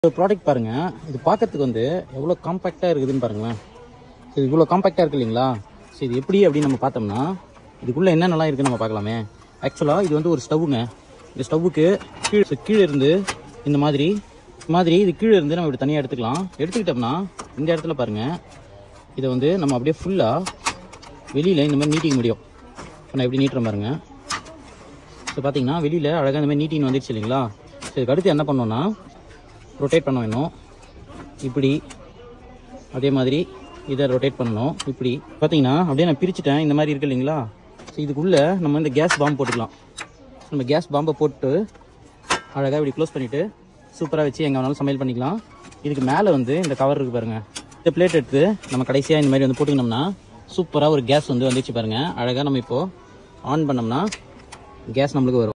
ஒரு ப்ராடக்ட் பாருங்க இது பார்க்கறதுக்கு வந்து எவ்வளோ காம்பாக்டாக இருக்குதுன்னு பாருங்களேன் இது இவ்வளோ காம்பாக்டாக இருக்கு இல்லைங்களா ஸோ இது எப்படி அப்படின்னு நம்ம பார்த்தோம்னா இதுக்குள்ளே என்னென்னலாம் இருக்குன்னு நம்ம பார்க்கலாமே ஆக்சுவலாக இது வந்து ஒரு ஸ்டவ்வுங்க இந்த ஸ்டவ்வுக்கு கீழே so கீழே இருந்து இந்த மாதிரி இந்த மாதிரி இது கீழே இருந்து நம்ம இப்படி தனியாக எடுத்துக்கலாம் எடுத்துக்கிட்டோம்னா இந்த இடத்துல பாருங்க இதை வந்து நம்ம அப்படியே ஃபுல்லாக வெளியில் இந்த மாதிரி நீட்டிக்க முடியும் இப்போ நான் எப்படி நீட்டுறேன் பாருங்க ஸோ பார்த்தீங்கன்னா வெளியில் அழகாக இந்த மாதிரி நீட்டின்னு வந்துடுச்சு இல்லைங்களா ஸோ இதுக்கு அடுத்து என்ன பண்ணோம்னா ரொட்டேட் பண்ண வேணும் இப்படி அதே மாதிரி இதை ரொட்டேட் பண்ணணும் இப்படி பார்த்தீங்கன்னா அப்படியே நான் பிரிச்சுட்டேன் இந்த மாதிரி இருக்கு இல்லைங்களா ஸோ இதுக்குள்ளே நம்ம இந்த கேஸ் பாம்பு போட்டுக்கலாம் நம்ம கேஸ் பாம்பை போட்டு அழகாக இப்படி க்ளோஸ் பண்ணிவிட்டு சூப்பராக வச்சு எங்கே வேணாலும் சமையல் பண்ணிக்கலாம் இதுக்கு மேலே வந்து இந்த கவர் இருக்கு பாருங்க இந்த பிளேட் எடுத்து நம்ம கடைசியாக இந்த மாதிரி வந்து போட்டுக்கினோம்னா சூப்பராக ஒரு கேஸ் வந்து வந்துச்சு பாருங்க அழகாக நம்ம இப்போது ஆன் பண்ணோம்னா கேஸ் நம்மளுக்கு வரும்